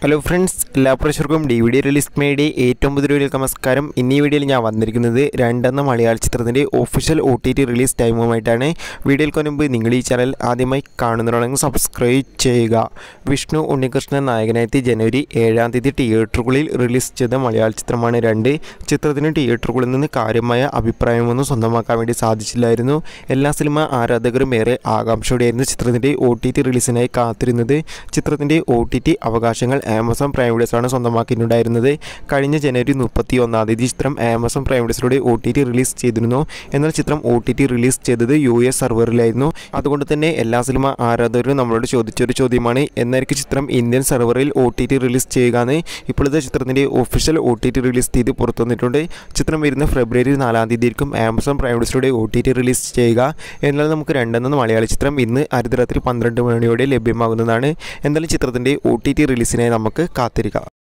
hello friends എല്ലാ പ്രേക്ഷകർക്കും D V D release മേടി ഏറ്റവും പുതിയൊരു നമസ്കാരം ഇന്ന് ഈ വീഡിയോയിൽ ഞാൻ വന്നിരിക്കുന്നത് രണ്ടെന്ന മലയാള ചിത്രത്തിൻ്റെ official O T T release ടൈമുമായിട്ടാണ് വീഡിയോയ്ക്ക് മുൻപ് നിങ്ങൾ ഈ ചാനൽ ആദ്യമായി കാണുന്നവരാണെങ്കിൽ സബ്സ്ക്രൈബ് ചെയ്യുക വിഷ്ണു ഉണ്ണികൃഷ്ണൻ നായകനായെത്തി ജനുവരി ഏഴാം തീയതി തിയേറ്ററുകളിൽ റിലീസ് ചെയ്ത മലയാള ചിത്രമാണ് രണ്ട് ചിത്രത്തിന് തിയേറ്ററുകളിൽ നിന്ന് കാര്യമായ അഭിപ്രായമൊന്നും സ്വന്തമാക്കാൻ വേണ്ടി സാധിച്ചില്ലായിരുന്നു എല്ലാ സിനിമ ആരാധകരും ഏറെ ആകാംക്ഷയോടെയായിരുന്നു ചിത്രത്തിൻ്റെ ഒ ടി ടി റിലീസിനായി കാത്തിരുന്നത് ചിത്രത്തിൻ്റെ ഒ ടി ടി അവകാശങ്ങൾ ആമസോൺ പ്രൈം വീഡിയോസാണ് സ്വന്തമാക്കിയിട്ടുണ്ടായിരുന്നത് കഴിഞ്ഞ ജനുവരി മുപ്പത്തി ഒന്നാം തീയതി ചിത്രം ആമസോൺ പ്രൈം വീഡിയോസിലൂടെ ഒ ടി ടി റിലീസ് ചെയ്തിരുന്നു എന്നാൽ ചിത്രം ഒ ടി ടി റിലീസ് ചെയ്തത് യു എസ് സെർവറിലായിരുന്നു അതുകൊണ്ട് തന്നെ എല്ലാ സിനിമ ആരാധകരും നമ്മളോട് ചോദിച്ചൊരു ചോദ്യമാണ് എന്നായിരിക്കും ചിത്രം ഇന്ത്യൻ സെർവറിൽ ഒ ടി ടി റിലീസ് ചെയ്യുക എന്ന് ഇപ്പോഴത്തെ ചിത്രത്തിൻ്റെ official O T T release തീയതി പുറത്തു വന്നിട്ടുണ്ട് ചിത്രം വരുന്ന ഫെബ്രുവരി നാലാം തീയതി ആയിരിക്കും ആമസോൺ പ്രൈം വീഡിയോസിലൂടെ ഒ ടി ടി റിലീസ് ചെയ്യുക എന്നാൽ നമുക്ക് രണ്ടെന്ന മലയാള ചിത്രം ഇന്ന് അർദ്ധരാത്രി പന്ത്രണ്ട് മണിയോടെ ലഭ്യമാകുന്നതാണ് എന്തായാലും ചിത്രത്തിൻ്റെ ഒ ടി ടി റിലീസിനായി നമുക്ക് കാത്തിരിക്കാം